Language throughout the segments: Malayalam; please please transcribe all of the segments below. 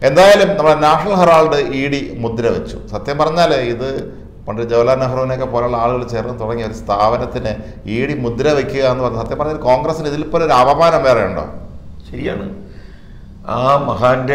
എന്തായാലും നമ്മുടെ നാഷണൽ ഹെറാൾഡ് ഇ ഡി മുദ്ര വെച്ചു സത്യം പറഞ്ഞാൽ ഇത് പണ്ട് ജവഹർലാൽ നെഹ്റുവിനെയൊക്കെ പോലുള്ള ആളുകൾ ചേർന്ന് തുടങ്ങിയ ഒരു സ്ഥാപനത്തിന് ഇ ഡി മുദ്ര വെക്കുക എന്ന് പറഞ്ഞാൽ സത്യം പറഞ്ഞാൽ കോൺഗ്രസിന് ഇതിൽ പോലെ ഒരു അപമാനം വേറെ ഉണ്ടോ ശരിയാണ് ആ മഹാന്റെ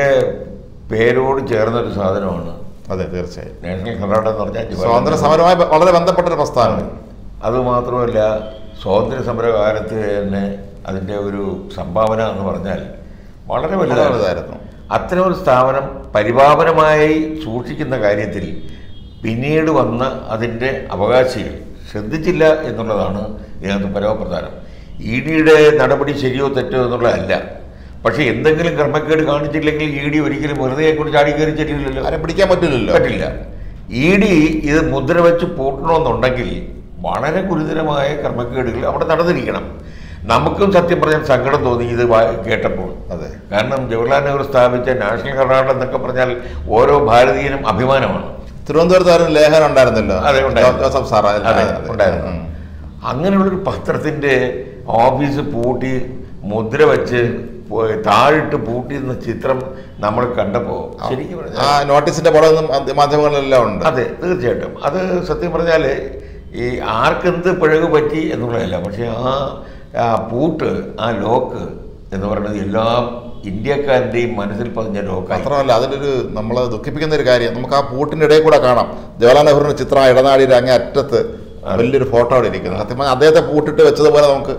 പേരോട് ചേർന്നൊരു സാധനമാണ് അതെ തീർച്ചയായും നാഷണൽ ഹെറാൾഡ് എന്ന് പറഞ്ഞാൽ ജവഹർലാൽ സ്വാതന്ത്ര്യ സമരവുമായി ബ- വളരെ ബന്ധപ്പെട്ട ഒരു പ്രസ്ഥാനം അതുമാത്രമല്ല സ്വാതന്ത്ര്യ സമര കാലത്ത് തന്നെ അതിൻ്റെ ഒരു സംഭാവന എന്ന് പറഞ്ഞാൽ വളരെ വളരെ വലുതാണ് വലുതായിരുന്നു അത്തരം ഒരു സ്ഥാപനം പരിപാവനമായി സൂക്ഷിക്കുന്ന കാര്യത്തിൽ പിന്നീട് വന്ന അതിൻ്റെ അവകാശികൾ ശ്രദ്ധിച്ചില്ല എന്നുള്ളതാണ് ഇതിനകത്ത് പരമപ്രധാനം ഇ ഡിയുടെ നടപടി ശരിയോ തെറ്റോ എന്നുള്ളതല്ല പക്ഷേ എന്തെങ്കിലും ക്രമക്കേട് കാണിച്ചില്ലെങ്കിൽ ഇ ഡി ഒരിക്കലും വെറുതെ കൊണ്ട് ചാടി കയറി ചെല്ലില്ലല്ലോ ആരെ പിടിക്കാൻ പറ്റില്ലല്ലോ പറ്റില്ല ഇ ഡി ഇത് മുദ്ര വെച്ച് പൂട്ടണമെന്നുണ്ടെങ്കിൽ വളരെ ഗുരുതരമായ ക്രമക്കേടുകൾ അവിടെ നടന്നിരിക്കണം നമുക്കും സത്യം പറഞ്ഞാൽ സങ്കടം തോന്നി ഇത് വാ- കേട്ടപ്പോൾ അതെ കാരണം ജവഹർലാൽ നെഹ്റു സ്ഥാപിച്ച നാഷണൽ ഹെറാൾഡ് എന്നൊക്കെ പറഞ്ഞാൽ ഓരോ ഭാരതീയനും അഭിമാനമാണ് തിരുവനന്തപുരത്ത് ഒരു ലേഖനം ഉണ്ടായിരുന്നല്ലോ അതെ, ഉണ്ടായിരുന്നു. ജോസഫ് സാർ അതിൽ- അതെ, അതെ. ഉണ്ടായിരുന്നു. ഉം. അങ്ങനെയുള്ളൊരു പത്രത്തിന്റെ ഓഫീസ് പൂട്ടി മുദ്ര വെച്ച് പോ- താഴിട്ട് പൂട്ടിയിരുന്ന ചിത്രം നമ്മൾ കണ്ടപ്പോൾ ശരിക്കും പറഞ്ഞാൽ ആ നോട്ടീസിന്റെ പടം ഒന്നും മാധ്യമങ്ങളിലെല്ലാം ഉണ്ട് അതെ തീർച്ചയായിട്ടും അത് സത്യം പറഞ്ഞാൽ ഈ ആർക്കെന്ത് പിഴക് പറ്റി എന്നുള്ളതല്ല പക്ഷേ ആ ആ പൂട്ട് ആ ലോക്ക് എന്ന് പറയുന്നത് എല്ലാം ഇന്ത്യക്കാരൻ്റെയും മനസ്സിൽ പതിഞ്ഞ ലോക്കായി മാത്രമല്ല അതിലൊരു നമ്മളെ ദുഃഖിപ്പിക്കുന്ന ഒരു കാര്യം നമുക്ക് ആ പൂട്ടിന്റെ ഇടയിൽ കൂടെ കാണാം ജവഹർലാൽ നെഹ്റുവിന്റെ ചിത്രം ആ ഇടനാടിയുടെ അങ്ങേ അറ്റത്ത് വലിയൊരു ഫോട്ടോ അവിടെ ഇരിക്കുന്നു സത്യം പറഞ്ഞാൽ അദ്ദേഹത്തെ പൂട്ടിട്ട് വെച്ചതുപോലെ നമുക്ക്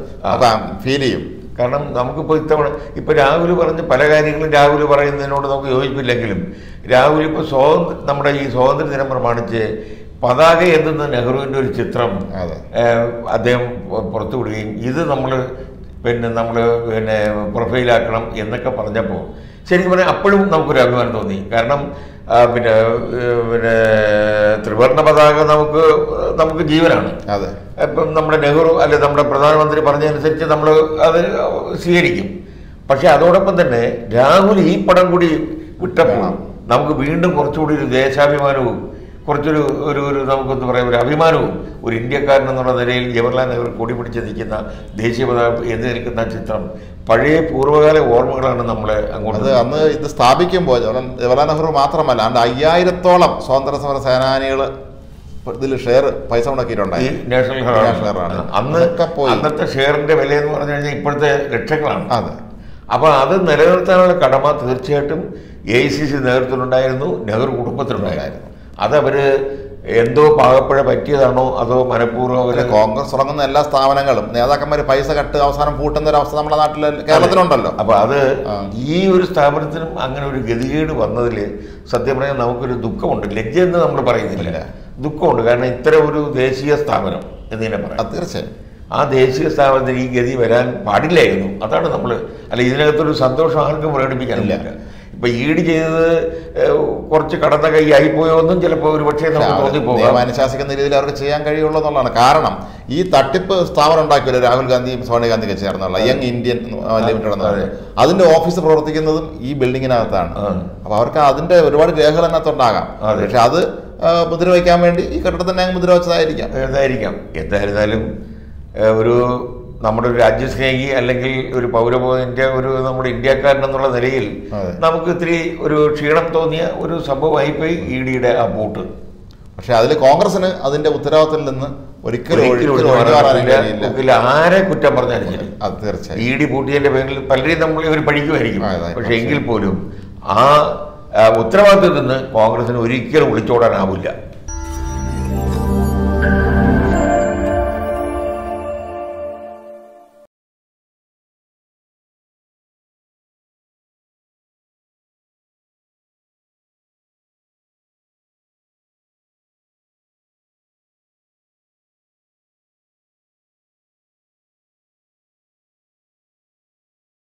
ഫീൽ ചെയ്യും കാരണം നമുക്കിപ്പോൾ ഇത്തവണ ഇപ്പോൾ രാഹുൽ പറഞ്ഞ പല കാര്യങ്ങളും രാഹുൽ പറയുന്നതിനോട് നമുക്ക് യോജിപ്പില്ലെങ്കിലും രാഹുൽ ഇപ്പോൾ സ്വാതന്ത്ര്യ നമ്മുടെ ഈ സ്വാതന്ത്ര്യ ദിനം പ്രമാണിച്ച് പതാക എന്തുന്ന നെഹ്റുവിൻ്റെ ഒരു ചിത്രം അതെ. ഏഹ്, അദ്ദേഹം പുറത്തു വിടുകയും ഇത് നമ്മൾ പിന്നെ നമ്മൾ പിന്നെ പ്രൊഫൈലാക്കണം എന്നൊക്കെ പറഞ്ഞപ്പോൾ ശരിക്കും പറഞ്ഞാൽ അപ്പോഴും നമുക്കൊരു അഭിമാനം തോന്നി കാരണം ആ, പിന്നെ ഏഹ്, പിന്നെ ത്രിവർണ്ണ പതാക നമുക്ക് നമുക്ക് ജീവനാണ് അതെ ഇപ്പം നമ്മുടെ നെഹ്റു അല്ലെ നമ്മുടെ പ്രധാനമന്ത്രി പറഞ്ഞതനുസരിച്ച് നമ്മൾ അത് സ്വീകരിക്കും പക്ഷെ അതോടൊപ്പം തന്നെ രാഹുൽ ഈ പടം കൂടി വിട്ടപ്പോൾ നമുക്ക് വീണ്ടും കുറച്ചുകൂടി ഒരു ദേശാഭിമാനവും കുറച്ചൊരു ഒരു ഒരു നമുക്കൊന്ന് പറയാം ഒരു അഭിമാനവും ഒരു ഇന്ത്യക്കാരൻ എന്നുള്ള നിലയിൽ ജവഹർലാൽ നെഹ്റു കൊടി പിടിച്ച് നിൽക്കുന്ന ദേശീയ പതാക എന്ന് നിൽക്കുന്ന ചിത്രം പഴയ പൂർവ്വകാല ഓർമ്മകളാണ് നമ്മളെ അത് അങ്ങോട്ട് അന്ന് ഇത് സ്ഥാപിക്കുമ്പോൾ ജവഹർലാൽ ജവഹർലാൽ നെഹ്റു മാത്രമല്ല അണ്ട് അയ്യായിരത്തോളം സ്വാതന്ത്ര്യ സമര സേനാനികൾ ഇതിൽ ഷെയർ പൈസ ഈ മുടക്കിയിട്ടുണ്ടായി നാഷണൽ നാഷണൽ ഹെറാൾഡ് ഹെറാൾഡ്. അന്ന് അതൊക്കെ പോയി. അന്നത്തെ ഷെയറിന്റെ വില എന്ന് പറഞ്ഞു കഴിഞ്ഞാൽ ഇപ്പോഴത്തെ ലക്ഷങ്ങളാണ് അതെ അപ്പോൾ അത് നിലനിർത്താനുള്ള കടമ തീർച്ചയായിട്ടും എ ഐ സി സി നേതൃത്വത്തിലുണ്ടായിരുന്നു നെഹ്റു കുടുംബത്തിലുണ്ടായിരുന്നു അതവര് എന്തോ പാകപ്പഴ പറ്റിയതാണോ അതോ മനഃപൂർവ്വം അല്ല, അവര് കോൺഗ്രസ് തുടങ്ങുന്ന എല്ലാ സ്ഥാപനങ്ങളും നേതാക്കന്മാർ പൈസ കട്ട് അവസാനം പൂട്ടുന്ന ഒരു അവസ്ഥ നമ്മുടെ നാട്ടിൽ കേരളത്തിലുണ്ടല്ലോ അപ്പൊ അത് ആ. ഈ ഒരു സ്ഥാപനത്തിനും അങ്ങനെ ഒരു ഗതികേട് വന്നതിൽ സത്യം പറഞ്ഞാൽ നമുക്കൊരു ദുഃഖമുണ്ട് ലജ്ജയെന്ന് നമ്മൾ പറയുന്നില്ല ദുഃഖമുണ്ട് കാരണം ഇത്തരം ഒരു ദേശീയ സ്ഥാപനം എന്ന് തന്നെ പറയാം അത് തീർച്ചയായും ആ ദേശീയ സ്ഥാപനത്തിന് ഈ ഗതി വരാൻ പാടില്ലായിരുന്നു അതാണ് നമ്മൾ അല്ല ഇതിനകത്തൊരു സന്തോഷം ആർക്കും പ്രകടിപ്പിക്കാനില്ല ഇപ്പൊ ഈട് ചെയ്തത് ഏഹ്, കുറച്ച് കടന്ന കൈ ആയിപ്പോയോ എന്നും ചിലപ്പോൾ ഒരു പക്ഷേ നമുക്ക് തോന്നിപ്പോകാം നിയമം അനുശാസിക്കുന്ന രീതിയിൽ അവർക്ക് ചെയ്യാൻ കഴിയുള്ളൂ എന്നുള്ളതാണ് കാരണം ഈ തട്ടിപ്പ് സ്ഥാപനം ഉണ്ടാക്കിയല്ലോ രാഹുൽ ഗാന്ധിയും സോണിയാഗാന്ധിയൊക്കെ ചേർന്നുള്ള യങ് ഇന്ത്യൻ ലിമിറ്റഡ് എന്ന് അതെ. പറയുന്നത് അതിന്റെ ഓഫീസ് പ്രവർത്തിക്കുന്നതും ഈ ബിൽഡിങ്ങിനകത്താണ് ആ. അപ്പൊ അവർക്ക് അതിന്റെ ഒരുപാട് രേഖകൾ അതിനകത്തുണ്ടാകാം അതെ. പക്ഷെ അത് ആ, മുദ്ര വയ്ക്കാൻ വേണ്ടി ഈ കെട്ടിടത്തിൽ തന്നെ അങ്ങ് മുദ്ര വെച്ചതായിരിക്കാം എന്തായിരിക്കാം എന്തായിരുന്നാലും ഏഹ്, ഒരു നമ്മുടെ ഒരു രാജ്യസ്നേഹി അല്ലെങ്കിൽ ഒരു പൗരബോധന്റെ ഒരു നമ്മുടെ ഇന്ത്യക്കാരൻ എന്നുള്ള നിലയിൽ അതെ. നമുക്ക് ഇത്തിരി ഒരു ക്ഷീണം തോന്നിയ ഒരു സംഭവമായിപ്പോയി ഇ ഡിയുടെ ആ പൂട്ട് പക്ഷെ അതിൽ കോൺഗ്രസിന് അതിന്റെ ഉത്തരവാദിത്തത്തിൽ നിന്ന് ഒരിക്കലും ഒരിക്കലും ഒരിക്കലും ഒഴിഞ്ഞു ഒഴിഞ്ഞു മാറാൻ മാറാൻ കഴിയില്ല ഒക്കില്ല. ആരെ കുറ്റം പറഞ്ഞാലും ശരി അത് തീർച്ചയായും ഇ ഡി പൂട്ടിയതിന്റെ പേരിൽ പലരെയും നമ്മൾ ഇവർ പഠിക്കുമായിരിക്കും ആ, അതെ, പക്ഷെ എങ്കിൽ പോലും ആ ആ, ഉത്തരവാദിത്തത്തിൽ നിന്ന് കോൺഗ്രസിന് ഒരിക്കലും ഒളിച്ചോടാനാവില്ല